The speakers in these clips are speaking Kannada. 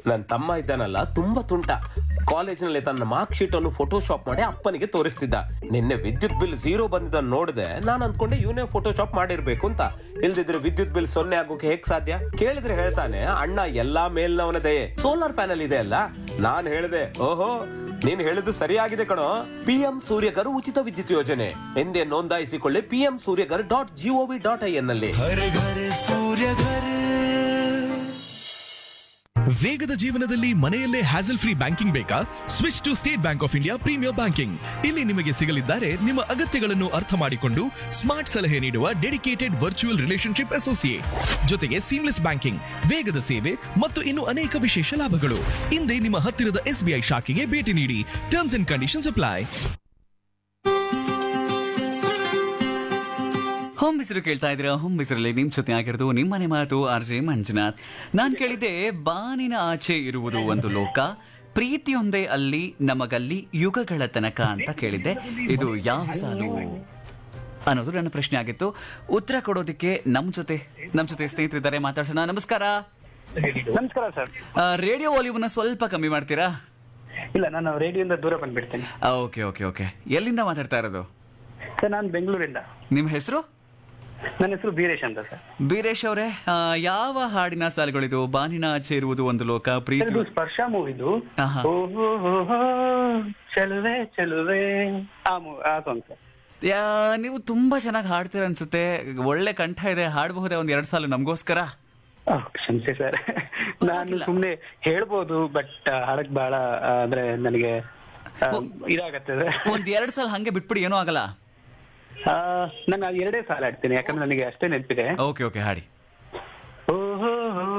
ನನ್ನ ತಮ್ಮ ಇದ್ದಾನಲ್ಲ ತುಂಬಾ ತುಂಟ ಕಾಲೇಜಿನಲ್ಲಿ ತನ್ನ ಮಾರ್ಕ್ ಶೀಟ್ ಅನ್ನು ಫೋಟೋಶಾಪ್ ಮಾಡಿ ಅಪ್ಪನಿಗೆ ತೋರಿಸ್ತಿದ್ದ ನಿನ್ನೆ ವಿದ್ಯುತ್ ಬಿಲ್ ಝೀರೋ ಬಂದಿದ್ದ ನೋಡಿದೆ ನಾನು ಅನ್ಕೊಂಡೆ ಇವನೇ ಫೋಟೋಶಾಪ್ ಮಾಡಿರ್ಬೇಕು ಅಂತ ಇಲ್ದಿದ್ರೆ ವಿದ್ಯುತ್ ಬಿಲ್ ಸೊನ್ನೆ ಆಗೋಕೆ ಹೇಗ್ ಸಾಧ್ಯ ಕೇಳಿದ್ರೆ ಹೇಳ್ತಾನೆ ಅಣ್ಣ ಎಲ್ಲಾ ಮೇಲ್ನವನ ದಯೆ ಸೋಲಾರ್ ಪ್ಯಾನಲ್ ಇದೆ ಅಲ್ಲ ನಾನ್ ಹೇಳಿದೆ ಓಹೋ ನೀನ್ ಹೇಳಿದ್ದು ಸರಿಯಾಗಿದೆ ಕಣೋ ಪಿಎಂ ಸೂರ್ಯಗರ್ ಉಚಿತ ವಿದ್ಯುತ್ ಯೋಜನೆ ಎಂದೇ ನೋಂದಾಯಿಸಿಕೊಳ್ಳಿ PM Suryaghar dot GOV dot I N ನಲ್ಲಿ हर घर सूर्य घर ವೇಗದ ಜೀವನದಲ್ಲಿ ಮನೆಯಲ್ಲೇ ಹ್ಯಾಸಲ್ ಫ್ರೀ ಬ್ಯಾಂಕಿಂಗ್ ಬೇಕಾ switch to State Bank of India premier banking ಇಲ್ಲಿ ನಿಮಗೆ ಸಿಗಲಿದ್ದಾರೆ ನಿಮ್ಮ ಅಗತ್ಯಗಳನ್ನು ಅರ್ಥ ಮಾಡಿಕೊಂಡು ಸ್ಮಾರ್ಟ್ ಸಲಹೆ ನೀಡುವ ಡೆಡಿಕೇಟೆಡ್ ವರ್ಚುವಲ್ ರಿಲೇಶನ್ಶಿಪ್ ಅಸೋಸಿಯೇಟ್ ಜೊತೆಗೆ ಸೀಮ್ಲೆಸ್ ಬ್ಯಾಂಕಿಂಗ್ ವೇಗದ ಸೇವೆ ಮತ್ತು ಇನ್ನು ಅನೇಕ ವಿಶೇಷ ಲಾಭಗಳು ಹಿಂದೆ ನಿಮ್ಮ ಹತ್ತಿರದ ಎಸ್ಬಿಐ ಶಾಖೆಗೆ ಭೇಟಿ ನೀಡಿ terms and conditions apply home ಬಿಸಿರು ಕೇಳ್ತಾ ಇದ್ದೀರಾ ಹೋಮ್ ಬಿಸಿರಲ್ಲಿ ನಿಮ್ ಜೊತೆ ಆಗಿರೋದು ನಿಮ್ಮನೆ ಮಾತು ಆರ್ ಜೆ ಮಂಜುನಾಥ್ ನಾನ್ ಕೇಳಿದ್ದೆ ಬಾನಿನ ಆಚೆ ಇರುವುದು ಒಂದು ಲೋಕ ಪ್ರೀತಿಯೊಂದೇ ಅಲ್ಲಿ ನಮಗಲ್ಲಿ ಯುಗಗಳ ತನಕ ಅಂತ ಕೇಳಿದ್ದೆ ಇದು ಯಾವ ಸಾಲು ಅನ್ನೋದು ನನ್ನ ಪ್ರಶ್ನೆ ಆಗಿತ್ತು ಉತ್ತರ ಕೊಡೋದಕ್ಕೆ ನಮ್ ಜೊತೆ ನಮ್ ಜೊತೆ ಸ್ನೇಹಿತರಿದ್ದಾರೆ ಮಾತಾಡ್ಸೋಣ ನಮಸ್ಕಾರ ನಮಸ್ಕಾರ ಸರ್ ಆ, ರೇಡಿಯೋ ವಾಲ್ಯೂಮ್ನ ಸ್ವಲ್ಪ ಕಮ್ಮಿ ಮಾಡ್ತೀರಾ ಇಲ್ಲ ನಾನು ರೇಡಿಯೋದಿಂದ ದೂರ ಬಂದ್ಬಿಡ್ತೇನೆ ಓಕೆ ಓಕೆ ಓಕೆ ಎಲ್ಲಿಂದ ಮಾತಾಡ್ತಾ ಇರೋದು ಸರ್ ನಾನು ಬೆಂಗಳೂರಿಂದ ನಿಮ್ಮ ಹೆಸರು ನನ್ನ ಹೆಸರು ಬೀರೇಶ್ ಅಂತ ಸರ್ ಬೀರೇಶ್ ಅವರೇ ಆ, ಯಾವ ಹಾಡಿನ ಸಾಲುಗಳಿದು ಬಾನಿನ ಆಚೆ ಇರುವುದು ಒಂದು ಲೋಕ ಸರ್, ಪ್ರೀತಿ ಇದು ಸ್ಪರ್ಶ ಮೂವಿದು ಆಹಾ. ಓಹೋ ಚಲುವೆ ಚಲುವೆ ಆ ಮೂ ಆ ಸಾಂಗ್ ಸರ್ ಯಾ, ನೀವು ತುಂಬಾ ಚೆನ್ನಾಗಿ ಹಾಡ್ತೀರ ಅನ್ಸುತ್ತೆ ಒಳ್ಳೆ ಕಂಠ ಇದೆ ಹಾಡಬಹುದೇ ಒಂದ್ ಎರಡ್ ಸಾಲು ನಮಗೋಸ್ಕರ ಓಹ್, ಕ್ಷಮಿಸಿ ಸರ್ ನಾನು ಸುಮ್ನೆ ಹೇಳ್ಬೋದು ಬಟ್ ಹಾಡಕ್ ಬಹಳ ಆ, ಅಂದ್ರೆ ನನಗೆ ಆ, ಇದಾಗತ್ತೆ ಸರ್. ಒಂದ್ ಎರಡ್ ಸಾಲ ಹಂಗೆ ಬಿಟ್ಬಿಡಿ ಏನೂ ಆಗಲ್ಲ ಆ, ನಾನು ಅದು ಎರಡೇ ಸಾಲ ಆಡ್ತೀನಿ ಯಾಕಂದ್ರೆ ನನಗೆ ಅಷ್ಟೇ ನೆನಪಿದೆ ಓಕೆ ಓಕೆ ಹಾಡಿ ಓಹೋ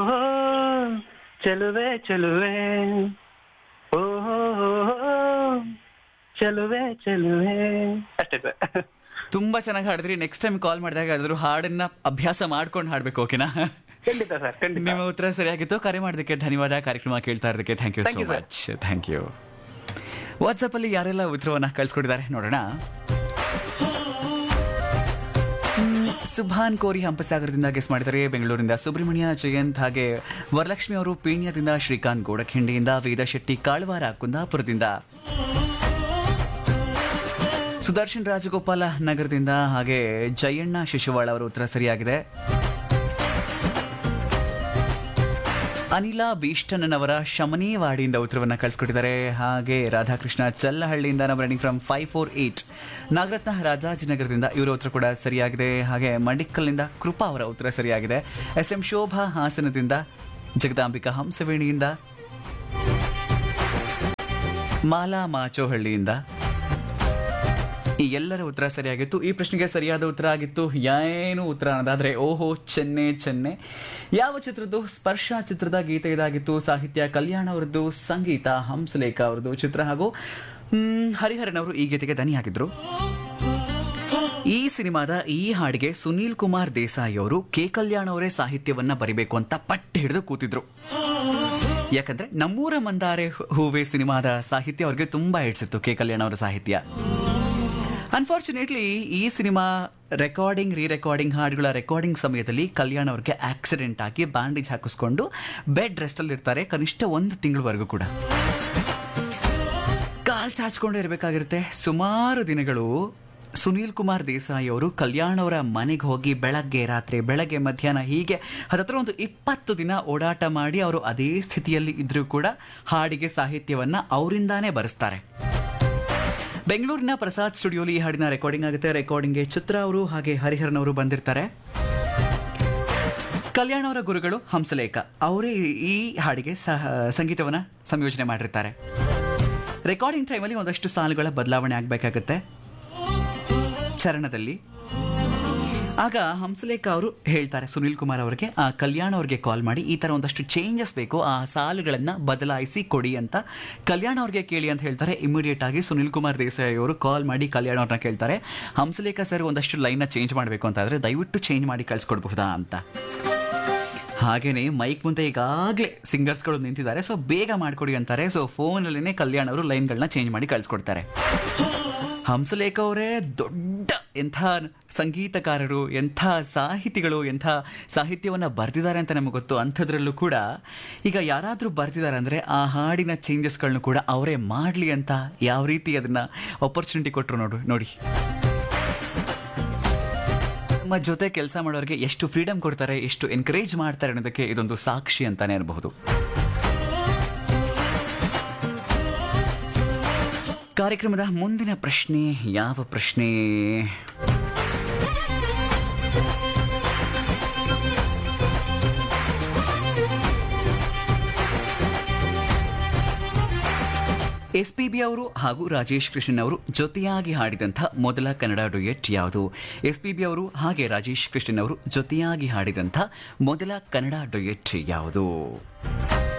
ಚಲುವೆ ಚಲುವೆ ಓಹೋ ಚಲುವೆ ಚಲುವೆ ಅಷ್ಟೇ ಸರ್ ತುಂಬಾ ಚೆನ್ನಾಗಿ ಹಾಡಿದ್ರಿ ನೆಕ್ಸ್ಟ್ ಟೈಮ್ ಕಾಲ್ ಮಾಡಿದಾಗ ಅದ್ರ ಹಾಡನ್ನ ಅಭ್ಯಾಸ ಮಾಡ್ಕೊಂಡು ಹಾಡ್ಬೇಕು ಓಕೆನಾ ಖಂಡಿತ ಸರ್ ಖಂಡಿತ ನಿಮ್ಮ ಉತ್ತರ ಸರಿಯಾಗಿತ್ತು ಕರೆ ಮಾಡೋದಕ್ಕೆ ಧನ್ಯವಾದ ಕಾರ್ಯಕ್ರಮ ಕೇಳ್ತಾ ಇರೋದಕ್ಕೆ thank you Thank so you, sir. Much thank you WhatsApp ಅಲ್ಲಿ ಯಾರೆಲ್ಲ ಉತ್ತರವನ್ನ ಕಳ್ಸಿಕೊಟ್ಟಿದ್ದಾರೆ ನೋಡೋಣ ಹ್ಮ್, ಸುಭಾನ್ ಕೋರಿ ಹಂಪಸಾಗರದಿಂದ ಗೆಸ್ ಮಾಡಿದ್ದಾರೆ ಬೆಂಗಳೂರಿಂದ ಸುಬ್ರಹ್ಮಣ್ಯ ಜಯಂತ್ ಹಾಗೆ ವರಲಕ್ಷ್ಮಿ ಅವರು ಪೀಣ್ಯದಿಂದ ಶ್ರೀಕಾಂತ್ ಗೋಡಖಿಂಡಿಯಿಂದ ವೇದ ಶೆಟ್ಟಿ ಕಾಳವಾರ ಕುಂದಾಪುರದಿಂದ ಸುದರ್ಶನ್ ರಾಜಗೋಪಾಲ ನಗರದಿಂದ ಹಾಗೆ ಜಯಣ್ಣ ಶಿಶುವಾಳ ಅವರ ಉತ್ತರ ಸರಿಯಾಗಿದೆ ಅನಿಲ ಭೀಷ್ಟಣ್ಣನವರ ಶಮನೇವಾಡಿಯಿಂದ ಉತ್ತರವನ್ನ ಕಳಿಸ್ಕೊಟ್ಟಿದ್ದಾರೆ ಹಾಗೆ ರಾಧಾಕೃಷ್ಣ ಚಲ್ಲಹಳ್ಳಿಯಿಂದ ನಮ್ಮ running from five four eight Nagarathna ರಾಜಾಜಿನಗರದಿಂದ ಇವರ ಉತ್ತರ ಕೂಡ ಸರಿಯಾಗಿದೆ ಹಾಗೆ ಮಂಡಿಕ್ಕಲ್ನಿಂದ ಕೃಪಾ ಅವರ ಉತ್ತರ ಸರಿಯಾಗಿದೆ ಎಸ್ ಎಂ ಶೋಭಾ ಹಾಸನದಿಂದ ಜಗದಾಂಬಿಕಾ ಹಂಸವೇಣಿಯಿಂದ ಮಾಲಾ ಮಾಚೋಹಳ್ಳಿಯಿಂದ ಈ ಎಲ್ಲರ ಉತ್ತರ ಸರಿಯಾಗಿತ್ತು ಈ ಪ್ರಶ್ನೆಗೆ ಸರಿಯಾದ ಉತ್ತರ ಆಗಿತ್ತು ಏನು ಉತ್ತರ ಅನ್ನೋದಾದ್ರೆ ಓಹೋ ಚೆನ್ನೆ ಚೆನ್ನೆ ಯಾವ ಚಿತ್ರದ್ದು ಸ್ಪರ್ಶ ಚಿತ್ರದ ಗೀತೆ ಇದಾಗಿತ್ತು ಸಾಹಿತ್ಯ ಕಲ್ಯಾಣ ಅವರದ್ದು ಸಂಗೀತ ಹಂಸಲೇಖ ಅವರದ್ದು ಚಿತ್ರ ಹಾಗೂ ಹ್ಮ್, ಹರಿಹರನ್ ಅವರು ಈ ಗೀತೆಗೆ ದನಿಯಾಗಿದ್ರು ಈ ಸಿನಿಮಾದ ಈ ಹಾಡಿಗೆ ಸುನೀಲ್ ಕುಮಾರ್ ದೇಸಾಯಿ ಅವರು ಕೆ ಕಲ್ಯಾಣ್ ಅವರೇ ಸಾಹಿತ್ಯವನ್ನ ಬರಿಬೇಕು ಅಂತ ಪಟ್ಟು ಹಿಡಿದು ಕೂತಿದ್ರು ಯಾಕಂದ್ರೆ ನಮ್ಮೂರ ಮಂದಾರೆ ಹೂ- ಹೂವೆ ಸಿನಿಮಾದ ಸಾಹಿತ್ಯ ಅವ್ರಿಗೆ ತುಂಬಾ ಹಿಡ್ಸಿತ್ತು ಕೆ ಕಲ್ಯಾಣ್ ಅವರ ಸಾಹಿತ್ಯ ಅನ್ಫಾರ್ಚುನೇಟ್ಲಿ ಈ ಸಿನಿಮಾ ರೆಕಾರ್ಡಿಂಗ್ ರೀ ರೆಕಾರ್ಡಿಂಗ್ ಹಾಡುಗಳ ರೆಕಾರ್ಡಿಂಗ್ ಸಮಯದಲ್ಲಿ ಕಲ್ಯಾಣ್ ಅವ್ರಿಗೆ ಆಕ್ಸಿಡೆಂಟ್ ಆಗಿ ಬ್ಯಾಂಡೇಜ್ ಹಾಕಿಸ್ಕೊಂಡು ಬೆಡ್ ರೆಸ್ಟ್ ಅಲ್ಲಿ ಇರ್ತಾರೆ ಕನಿಷ್ಠ ಒಂದು ತಿಂಗಳವರೆಗೂ ಕೂಡ ಕಾಲ್ ಚಾಚ್ಕೊಂಡೇ ಇರಬೇಕಾಗಿರುತ್ತೆ ಸುಮಾರು ದಿನಗಳು ಸುನೀಲ್ ಕುಮಾರ್ ದೇಸಾಯಿ ಅವರು ಕಲ್ಯಾಣ್ ಅವರ ಮನೆಗೆ ಹೋಗಿ ಬೆಳಗ್ಗೆ ರಾತ್ರಿ ಬೆಳಗ್ಗೆ ಮಧ್ಯಾಹ್ನ ಹೀಗೆ ಹತ್ತತ್ರ ಒಂದು ಇಪ್ಪತ್ತು ದಿನ ಓಡಾಟ ಮಾಡಿ ಅವರು ಅದೇ ಸ್ಥಿತಿಯಲ್ಲಿ ಇದ್ರೂ ಕೂಡ ಹಾಡಿಗೆ ಸಾಹಿತ್ಯವನ್ನ ಅವರಿಂದಾನೇ ಬರೆಸ್ತಾರೆ ಬೆಂಗಳೂರಿನ ಪ್ರಸಾದ್ ಸ್ಟುಡಿಯೋಲಿ ಈ ಹಾಡಿನ ರೆಕಾರ್ಡಿಂಗ್ ಆಗುತ್ತೆ ರೆಕಾರ್ಡಿಂಗ್ಗೆ ಚಿತ್ರ ಅವರು ಹಾಗೆ ಹರಿಹರನ್ ಅವರು ಬಂದಿರ್ತಾರೆ ಕಲ್ಯಾಣ್ ಅವರ ಗುರುಗಳು ಹಂಸಲೇಖ ಅವರೇ ಈ ಹಾಡಿಗೆ ಸಹ ಸಂಗೀತವನ್ನ ಸಂಯೋಜನೆ ಮಾಡಿರ್ತಾರೆ ರೆಕಾರ್ಡಿಂಗ್ ಟೈಮಲ್ಲಿ ಒಂದಷ್ಟು ಸಾಲುಗಳ ಬದಲಾವಣೆ ಆಗಬೇಕಾಗತ್ತೆ ಚರಣದಲ್ಲಿ ಆಗ ಹಂಸಲೇಖ ಅವರು ಹೇಳ್ತಾರೆ ಸುನಿಲ್ ಕುಮಾರ್ ಅವರಿಗೆ ಆ ಕಲ್ಯಾಣ್ ಅವ್ರಿಗೆ ಕಾಲ್ ಮಾಡಿ ಈ ತರ ಒಂದಷ್ಟು ಚೇಂಜಸ್ ಬೇಕು ಆ ಸಾಲುಗಳನ್ನ ಬದಲಾಯಿಸಿ ಕೊಡಿ ಅಂತ ಕಲ್ಯಾಣ್ ಅವ್ರಿಗೆ ಕೇಳಿ ಅಂತ ಹೇಳ್ತಾರೆ ಇಮಿಡಿಯೇಟ್ ಆಗಿ ಸುನಿಲ್ ಕುಮಾರ್ ದೇಸಾಯಿ ಅವರು ಕಾಲ್ ಮಾಡಿ ಕಲ್ಯಾಣ್ ಅವ್ರನ್ನ ಕೇಳ್ತಾರೆ ಹಂಸಲೇಖ ಸರ್ ಒಂದಷ್ಟು ಲೈನ್ನ ಚೇಂಜ್ ಮಾಡಬೇಕು ಅಂತ ಆದ್ರೆ ದಯವಿಟ್ಟು ಚೇಂಜ್ ಮಾಡಿ ಕಳ್ಸಿಕೊಡ್ಬಹುದಾ ಅಂತ ಹಾಗೇನೆ ಮೈಕ್ ಮುಂದೆ ಈಗಾಗಲೇ ಸಿಂಗರ್ಸ್ಗಳು ನಿಂತಿದ್ದಾರೆ ಸೊ ಬೇಗ ಮಾಡ್ಕೊಡಿ ಅಂತಾರೆ ಸೊ ಫೋನಲ್ಲೇ ಕಲ್ಯಾಣ್ ಅವರು ಲೈನ್ಗಳನ್ನ ಚೇಂಜ್ ಮಾಡಿ ಕಳ್ಸಿಕೊಡ್ತಾರೆ ಹಂಸಲೇಖ ಅವರೇ ದೊಡ್ಡ ಎಂಥ ಸಂಗೀತಕಾರರು ಎಂಥ ಸಾಹಿತಿಗಳು ಎಂಥ ಸಾಹಿತ್ಯವನ್ನು ಬರೆದಿದ್ದಾರೆ ಅಂತ ನಮಗೆ ಗೊತ್ತು ಅಂಥದ್ರಲ್ಲೂ ಕೂಡ ಈಗ ಯಾರಾದರೂ ಬರ್ತಿದ್ದಾರೆ ಅಂದರೆ ಆ ಹಾಡಿನ ಚೇಂಜಸ್ಗಳನ್ನೂ ಕೂಡ ಅವರೇ ಮಾಡಲಿ ಅಂತ ಯಾವ ರೀತಿ ಅದನ್ನು ಆಪರ್ಚುನಿಟಿ ಕೊಟ್ಟರು ನೋಡು ನೋಡಿ ನಮ್ಮ ಜೊತೆ ಕೆಲಸ ಮಾಡೋರಿಗೆ ಎಷ್ಟು ಫ್ರೀಡಮ್ ಕೊಡ್ತಾರೆ ಎಷ್ಟು ಎನ್ಕರೇಜ್ ಮಾಡ್ತಾರೆ ಅನ್ನೋದಕ್ಕೆ ಇದೊಂದು ಸಾಕ್ಷಿ ಅಂತಾನೆ ಅನ್ಬಹುದು ಕಾರ್ಯಕ್ರಮದ ಮುಂದಿನ ಪ್ರಶ್ನೆ ಯಾವ ಪ್ರಶ್ನೆ ಎಸ್ ಪಿ ಬಿ ಅವರು ಹಾಗೂ ರಾಜೇಶ್ ಕೃಷ್ಣನ್ ಅವರು ಜೊತೆಯಾಗಿ ಹಾಡಿದಂಥ ಮೊದಲ ಕನ್ನಡ ಡುಯೆಟ್ ಯಾವುದು ಎಸ್ ಪಿ ಬಿ ಅವರು ಹಾಗೆ ರಾಜೇಶ್ ಕೃಷ್ಣನ್ ಅವರು ಜೊತೆಯಾಗಿ ಹಾಡಿದಂಥ ಮೊದಲ ಕನ್ನಡ ಡುಯೆಟ್ ಯಾವುದು